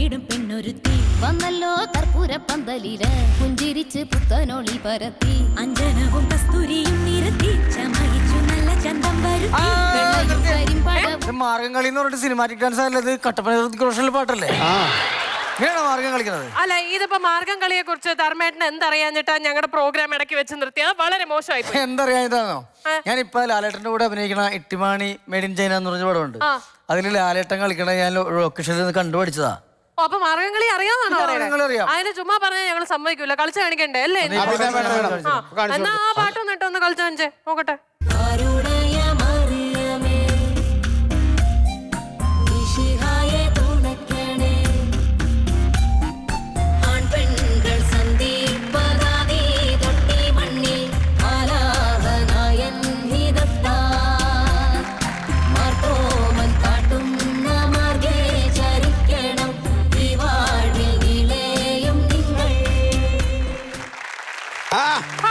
പൂവിടും പെണ്ണൊരുത്തി വന്നല്ലോ കർപ്പൂര പന്തലില് പുഞ്ചിരിച്ച് പുത്തനൊളി പരത്തി അഞ്ജനവും കസ്തൂരിയും നിരത്തി ചമയിച്ചു നല്ല ചന്തം വരുത്തി വെള്ളയും കരിമ്പടവും ഇത് മാർഗം കളി എന്ന് പറഞ്ഞിട്ട് സിനിമാറ്റിക് ഡാൻസ് അല്ലത് കട്ടപ്പന ഋതിക് പാട്ടല്ലേ ഇങ്ങനെയാണോ മാർഗം കളിക്കുന്നത് അല്ല ഇതിപ്പോ മാർഗം കളിയെ കുറിച്ച് ധർമ്മേട്ടന് എന്തറിയാഞ്ഞിട്ടാ ഞങ്ങളുടെ പ്രോഗ്രാം ഇടയ്ക്ക് വെച്ച് നിർത്തിയത് വളരെ മോശമായി പോയി എന്തറിയാ ഇതാണോ ഞാനിപ്പോ ലാലേട്ടന്റെ കൂടെ അഭിനയിക്കണ ഇട്ടിമാണി മേഡ് ഇൻ ചൈന എന്ന് പറഞ്ഞ പടമുണ്ട് ആ. അതിൽ ലാലേട്ടൻ കളിക്കണ ഞാൻ ലൊക്കേഷനിൽ നിന്ന് കണ്ടുപഠിച്ചതാ ഓ, അപ്പൊ മാർഗം കളി അറിയാന്നാണോ മാർഗ്ഗം കളി അറിയാം. അതിന് ചുമ്മാ പറഞ്ഞാൽ ഞങ്ങൾ സമ്മതിക്കൂല കളിച്ചു കാണിക്കണ്ടേ അല്ലേ ആ, പിന്നെ വേണം, വേണം. ആ, കാണിച്ചു എന്നാ ആ പാട്ടൊന്ന് ഇട്ടോ ഒന്ന് കളിച്ചു കാണിച്ചേ നോക്കട്ടെ ആരുടയ മറിയമേ ഈശിഹായെ തുണയ്ക്കണേ ആൺപെൺകൾ സന്ധിപ്പതാനീ തൊട്ടി മണ്ണിൽ ആലാഹനായൻ ഹിതത്താൽ മാർത്തോമൻ കാട്ടുന്ന മാർഗേ ചരിക്കണം ഈ വാഴ്വിൽ നിലയും നിങ്ങൾ ആ